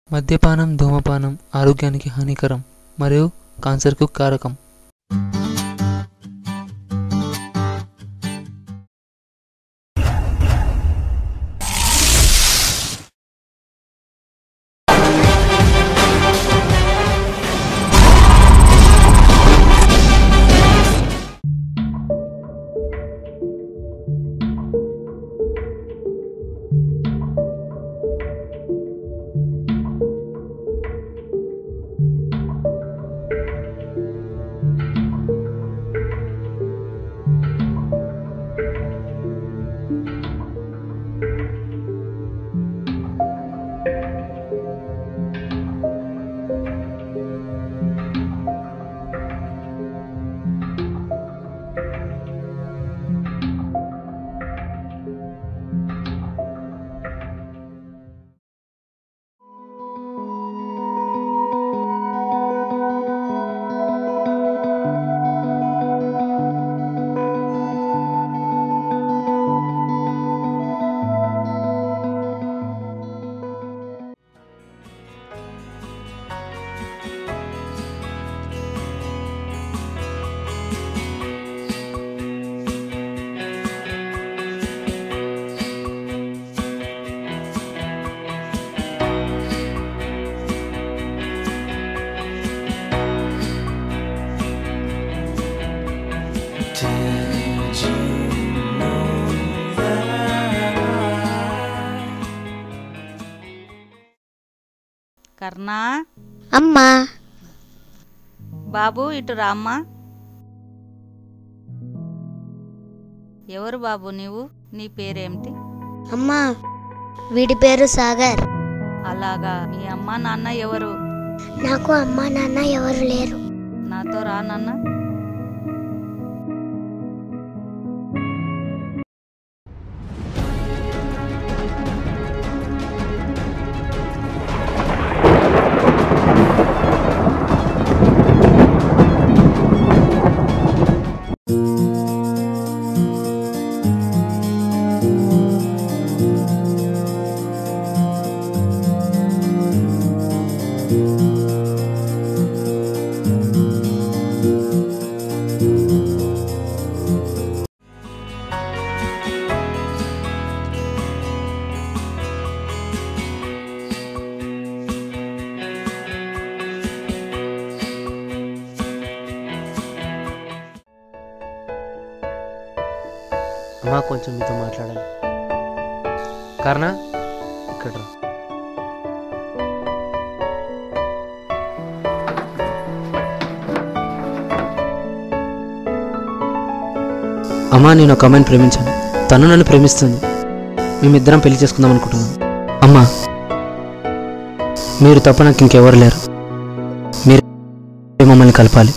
మద్యపానం ధూమపానం ఆరోగ్యానికి హానికరం మరియు కాన్సర్కు కారకం కర్ణా అమ్మా బాబు ఇటు రామ్మా ఎవరు బాబు నీవు నీ పేరేమిటి అమ్మా వీడి పేరు సాగర్ అలాగా మీ అమ్మ నాన్న ఎవరు నాకు అమ్మా నాన్న ఎవరు లేరు నాతో రా నాన్న అమ్మా కొంచెం మీతో మాట్లాడాలి కారణ ఇక్కడ రా. అమ్మా నేను ఒక అమ్మాయిని ప్రేమించాను తను నన్ను ప్రేమిస్తుంది మేమిద్దరం పెళ్లి చేసుకుందాం అనుకుంటున్నాను అమ్మా మీరు తప్ప నాకు ఇంకెవరు లేరు మీరు మమ్మల్ని కలపాలి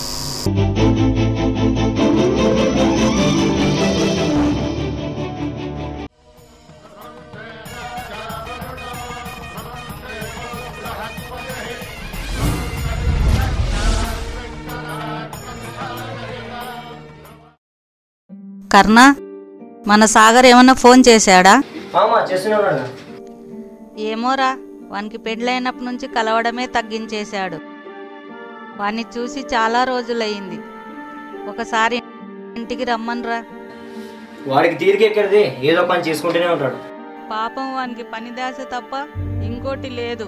కర్ణా మన సాగర్ ఏమన్నా ఫోన్ చేశాడా మామ చేస్తూనే ఉన్నాడు ఏమోరా వానికి పెళ్ళైనప్పటి నుంచి కలవడమే తగ్గించేశాడు వాణ్ణి చూసి చాలా రోజులయ్యింది ఒకసారి ఇంటికి రమ్మన్రా వాడికి తీరిక ఎక్కడిది ఏదో పని చేసుకుంటూనే ఉంటాడు పాపం వానికి పని దాస తప్ప ఇంకోటి లేదు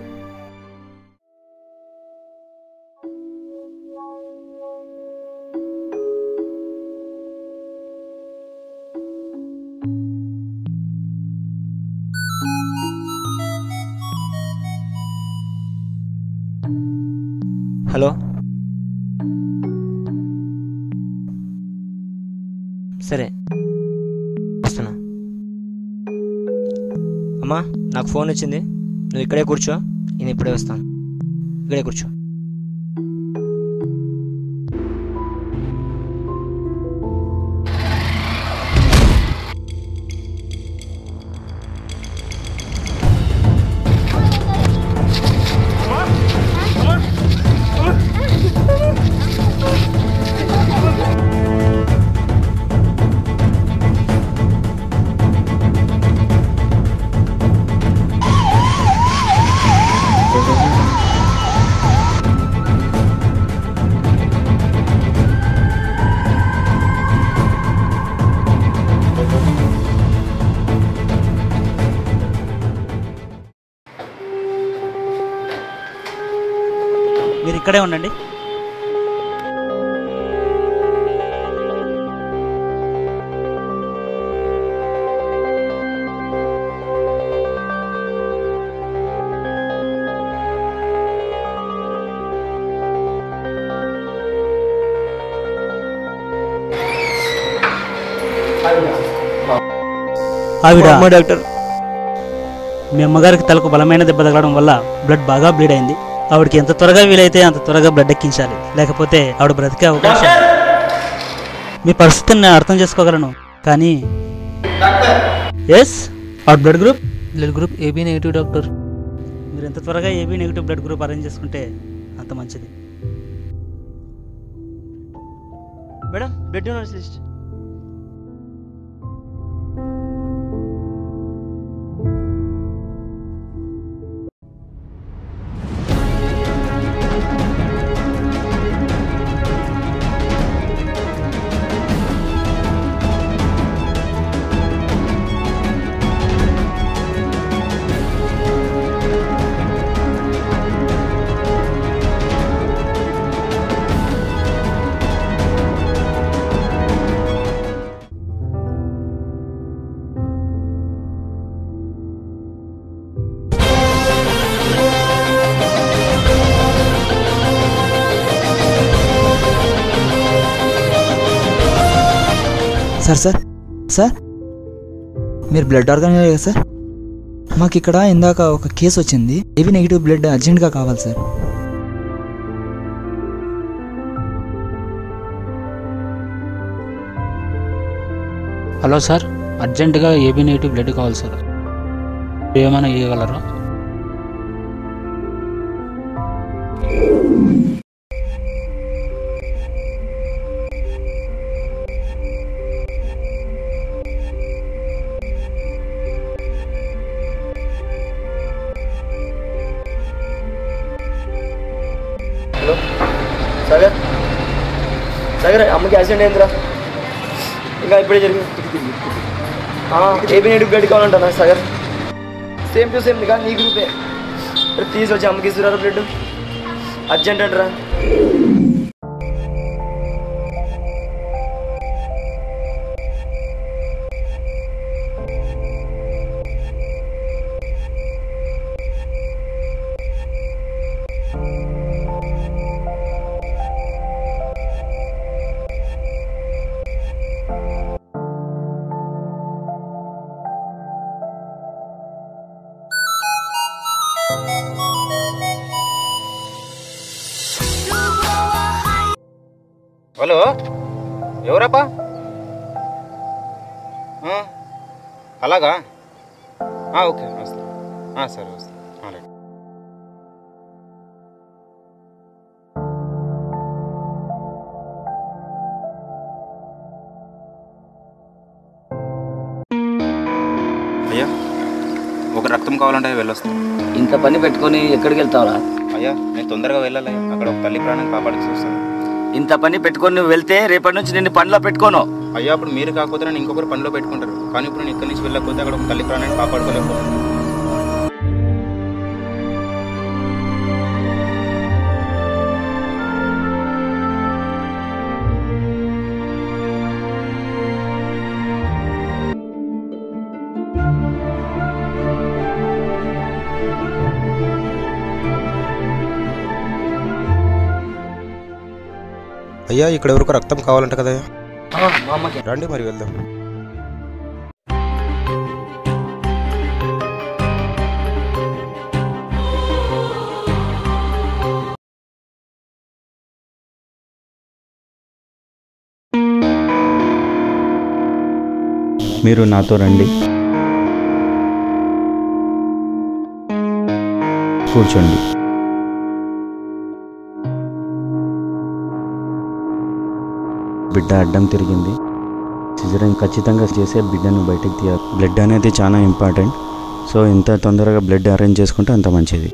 హలో సరే వస్తున్నా అమ్మా నాకు ఫోన్ వచ్చింది నువ్వు ఇక్కడే కూర్చో నేను ఇప్పుడే వస్తాను ఇక్కడే కూర్చో ఆ మీరు ఇక్కడే ఉండండి ఆవిడ అమ్మ డాక్టర్ మీ అమ్మగారికి తలకు బలమైన దెబ్బ తగలడం వల్ల బ్లడ్ బాగా బ్లీడ్ అయింది ఆవిడకి ఎంత త్వరగా వీలైతే అంత త్వరగా బ్లడ్ ఎక్కించాలి లేకపోతే ఆవిడ బ్రతికే అవకాశం మీ పరిస్థితిని నేను అర్థం చేసుకోగలను కానీ ఎస్ ఆవిడ blood group blood group AB negative doctor మీరు ఎంత త్వరగా AB negative blood group arrange చేసుకుంటే అంత మంచిది madam blood donors list sir sir sir మీరు బ్లడ్ ఆర్గానిక్ కదా సార్ మాకు ఇక్కడ ఇందాక ఒక కేసు వచ్చింది ఏవి నెగిటివ్ బ్లడ్ అర్జెంట్గా కావాలి సార్ హలో సార్ అర్జెంటుగా ఏబీ నెగిటివ్ బ్లడ్ కావాలి సార్ ఏమైనా ఇవ్వగలరా హలో సాగర్ సాగర్ అమ్మకి యాక్సిడెంట్ అయిందిరా ఇంకా ఇప్పుడే జరిగింది ఏబీ నెగిటివ్ బ్లడ్ కావాలంటా సాగర్ సేమ్ టు సేమ్ కానీ నీ గ్రూపే ప్లీజ్ వచ్చి అమ్మకి ఇస్తున్నారు బ్లడ్ అర్జెంట్ అంటరా హలో ఎవరప్పా ఆ, అలాగా ఆ, ఓకే వస్తా ఆ, సరే వస్తా ఆ, రైట్ అయ్యా ఒక రక్తం కావాలంటే వెళ్ళొస్తాను ఇంత పని పెట్టుకొని ఎక్కడికి వెళ్తావురా అయ్యా నేను తొందరగా వెళ్ళాలి అక్కడ ఒక తల్లి ప్రాణాన్ని కాపాడాల్సి వస్తుంది ఇంత పని పెట్టుకొని నువ్వు వెళ్తే రేపటి నుంచి నిన్ను పనిలో పెట్టుకోను అయ్యా అప్పుడు మీరు కాకపోతే నన్ను ఇంకొకరు పనిలో పెట్టుకుంటారు కానీ ఇప్పుడు నేను ఇక్కడి నుంచి వెళ్ళకపోతే అక్కడ ఒక తల్లి ప్రాణాన్ని కాపాడుకోలేకపోతున్నాను అయ్యా ఇక్కడ ఎవరికి రక్తం కావాలంట కదా మా అమ్మకి రండి మరి వెళ్దాం మీరు నాతో రండి కూర్చోండి బిడ్డ అడ్డం తిరిగింది సిజరన్ ఖచ్చితంగా చేసే బిడ్డను బయటకు తీయాలి బ్లడ్ అనేది చాలా ఇంపార్టెంట్ సో ఎంత తొందరగా బ్లడ్ అరేంజ్ చేసుకుంటే అంత మంచిది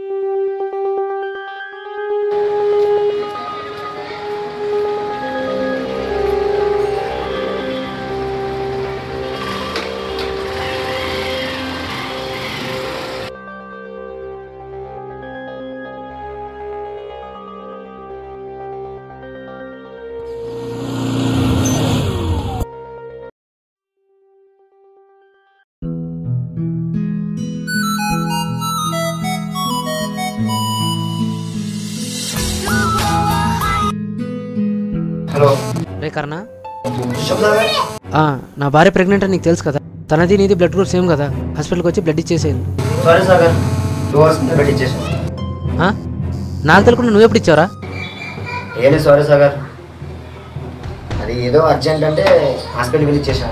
రే కర్ణ శుభసాగర్ ఆ, నా భార్య ప్రెగ్నెంట్ అని నీకు తెలుసు కదా తనది నీది బ్లడ్ గ్రూప్ సేమ్ కదా హాస్పిటల్కి వచ్చి బ్లడ్ ఇచ్చేసేది సారీ సాగర్ టూ అవర్స్ ముందే పెట్టి ఇచ్చేసాను ఆ? నాకు తెలియకుండా నువ్వు ఎప్పుడు ఇచ్చావరా ఏలే సారీ సాగర్ అది ఏదో అర్జెంట్ అంటే హాస్పిటల్కి వెళ్ళి ఇచ్చేసాను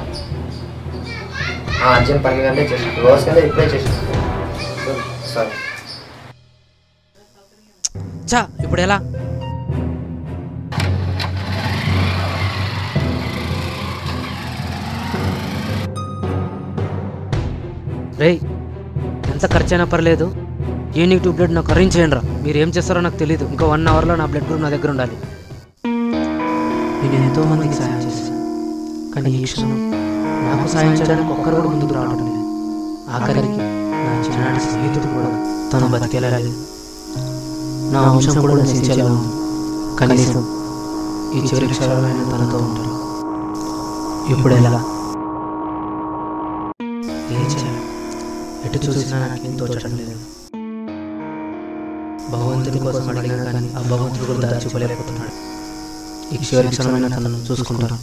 ఆ అర్జెంట్ పని కంటే ఇచ్చేసాను టూ అవర్స్ కంటే ఇప్పుడే ఇచ్చేసాను సారీ చా ఇప్పుడు ఎలా రేయ్ ఎంత ఖర్చైనా పర్లేదు ఏ నెగిటివ్ బ్లడ్ నాకు అరేంజ్ చేయండి రా మీరు ఏం చేస్తారో నాకు తెలియదు ఇంకా వన్ అవర్లో నా బ్లడ్ గ్రూప్ నా దగ్గర ఉండాలి నేను ఎంతో మందికి సాయం చేశాను కానీ ఈ క్షణం నాకు సాయం చేయడానికి ఒక్కరు కూడా ముందుకు రావడం లేదు ఆఖరికి నా చిన్ననాటి స్నేహితుడు కూడా తను బతికేలా లేదు నా వంశం కూడా నశించేలా ఉంది కనీసం ఈ చివరి క్షణాలైనా తనతో ఉంటారు ఇప్పుడు ఎలా ఏం చేయాలి ఎటు చూసినా నాకేం తోచడం లేదు భగవంతుడి కోసం అడిగినా కానీ ఆ భగవంతుడు కూడా దారి చూపలేకపోతున్నాడు ఈ చివరి క్షణమైన తనను చూసుకుంటాను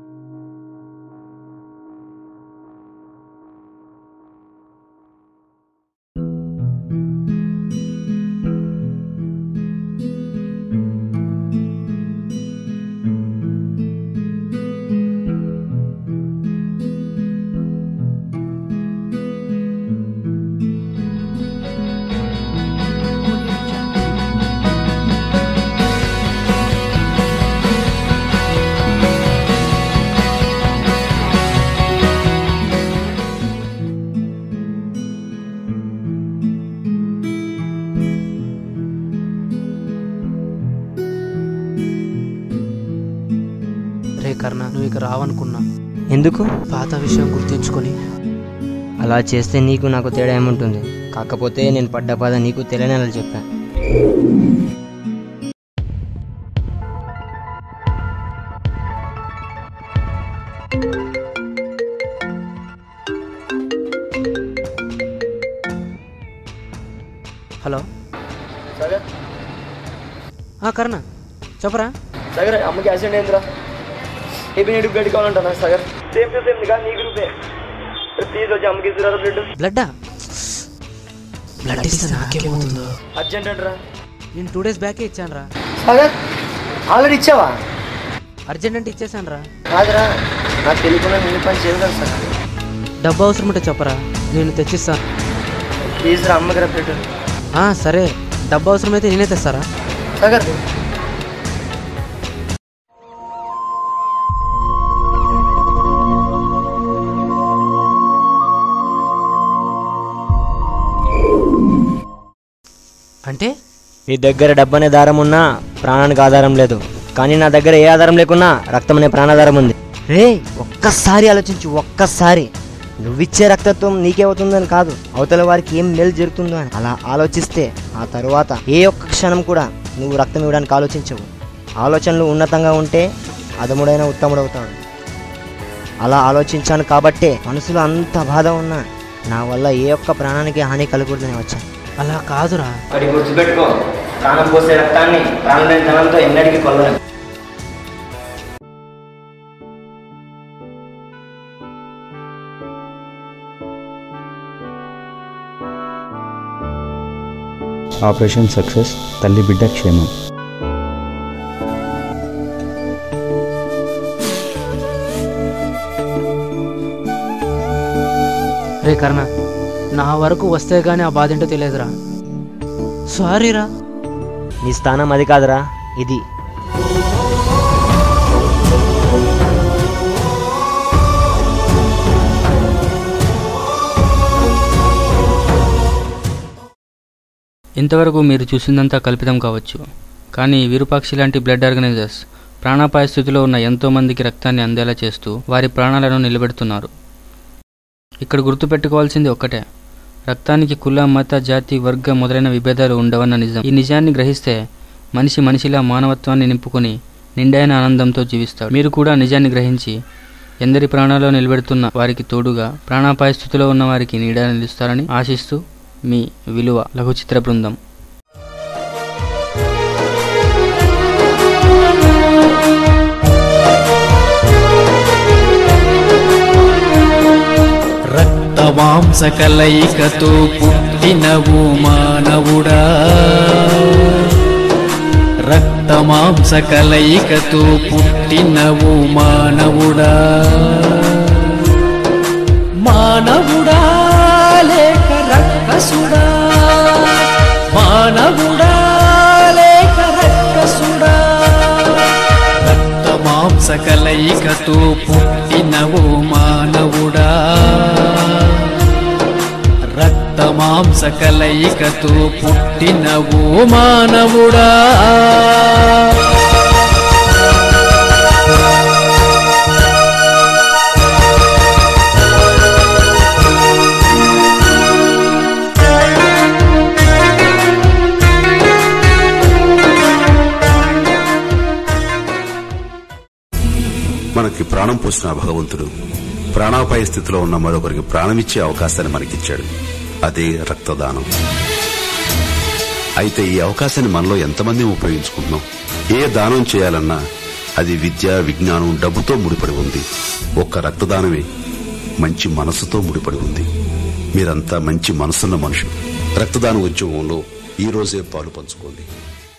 రే కర్ణ నువ్వు ఇక రావనుకున్నా ఎందుకు పాత విషయం గుర్తుంచుకొని అలా చేస్తే నీకు నాకు తేడా ఏముంటుంది కాకపోతే నేను పడ్డ బాధ నీకు తెలియని చెప్పా హలో సాగర్ ఆ కర్ణ చెప్పరా సాగర్ అమ్మకి యాక్సిడెంట్ అయిందిరా ఏపీ నెగిటివ్ బ్లడ్ కావాలంటా సాగర్ సేమ్ టు సేమ్ కానీ నీ గ్రూపే ప్లీజ్ వచ్చి అమ్మకి ఇస్తున్నారు బ్లడ్ బ్లడ్డా బ్లడ్ ఇస్తే నాకేమవుతుందో అర్జెంట్ అంటరా నేను టూ డేస్ బ్యాకే ఇచ్చాను రా సాగర్ ఆల్రెడీ ఇచ్చావా అర్జెంట్ అంటే ఇచ్చేసాను రా కాదురా నాకు తెలియకుండా నేను పని చేయగలను సార్ డబ్బు అవసరం ఉంటే చెప్పరా నేను తెచ్చిస్తాను ప్లీజ్ రా అమ్మకి రా బ్లడ్ ఆ, సరే డబ్బు అవసరమైతే నేనే తెస్తారా సాగర్ అంటే నీ దగ్గర డబ్బనే దారం ఉన్నా ప్రాణానికి ఆధారం లేదు కానీ నా దగ్గర ఏ ఆధారం లేకున్నా రక్తం అనే ప్రాణాధారం ఉంది రే ఒక్కసారి ఆలోచించు ఒక్కసారి నువ్విచ్చే రక్తత్వం నీకేమవుతుందని కాదు అవతల వారికి ఏం మేలు జరుగుతుందో అని అలా ఆలోచిస్తే ఆ తరువాత ఏ ఒక్క క్షణం కూడా నువ్వు రక్తం ఇవ్వడానికి ఆలోచించవు ఆలోచనలు ఉన్నతంగా ఉంటే అదముడైన ఉత్తముడవుతాడు అలా ఆలోచించాను కాబట్టే మనసులో అంత బాధ ఉన్నా నా వల్ల ఏ ఒక్క ప్రాణానికి హాని కలగకూడదని వచ్చాను అలా కాదురా మరి గుర్తుపెట్టుకో ప్రాణం పోసే రక్తాన్ని ప్రాణం లేని ధనంతో ఎన్నటికీ కొల్లలేం ఆపరేషన్ సక్సెస్ తల్లి బిడ్డ క్షేమం రే కర్ణ నా వరకు వస్తే గానీ ఆ బాధ ఏంటో తెలియదురా సారీరా నీ స్థానం అది కాదురా ఇది ఇంతవరకు మీరు చూసిందంతా కల్పితం కావచ్చు కానీ విరూపాక్షి లాంటి బ్లడ్ ఆర్గనైజర్స్ ప్రాణాపాయ స్థితిలో ఉన్న ఎంతో మందికి రక్తాన్ని అందేలా చేస్తూ వారి ప్రాణాలను నిలబెడుతున్నారు ఇక్కడ గుర్తుపెట్టుకోవాల్సింది ఒక్కటే రక్తానికి కుల మత జాతి వర్గ మొదలైన విభేదాలు ఉండవన్న నిజం ఈ నిజాన్ని గ్రహిస్తే మనిషి మనిషిలా మానవత్వాన్ని నింపుకొని నిండైన ఆనందంతో జీవిస్తాడు మీరు కూడా నిజాన్ని గ్రహించి ఎందరి ప్రాణాల్లో నిలబెడుతున్న వారికి తోడుగా ప్రాణాపాయ స్థితిలో ఉన్న వారికి నీడ నిలుస్తారని ఆశిస్తూ మీ విలువ లఘు చిత్ర బృందం మాంస కలయికతో పుట్టినవు మానవుడా రక్త మాంస కలయికతో పుట్టినవు మానవుడా మానవుడా లేక రక్కసుడా మానవుడా లేక రక్కసుడా రక్త మాంస కలయికతో పుట్టినవు మానవుడా రక్త మాంస కలయికతో పుట్టినవు మానవుడా మనకి ప్రాణం పోసిన ఆ భగవంతుడు ప్రాణాపాయ స్థితిలో ఉన్న మరొకరికి ప్రాణమిచ్చే అవకాశాన్ని మనకిచ్చాడు అదే రక్తదానం అయితే ఈ అవకాశాన్ని మనలో ఎంతమంది ఉపయోగించుకుంటున్నాం ఏ దానం చేయాలన్నా అది విద్య విజ్ఞానం డబ్బుతో ముడిపడి ఉంది ఒక్క రక్తదానమే మంచి మనసుతో ముడిపడి ఉంది మీరంతా మంచి మనసున్న మనుషులు రక్తదాన ఉద్యోగంలో ఈ రోజే పాలు పంచుకోండి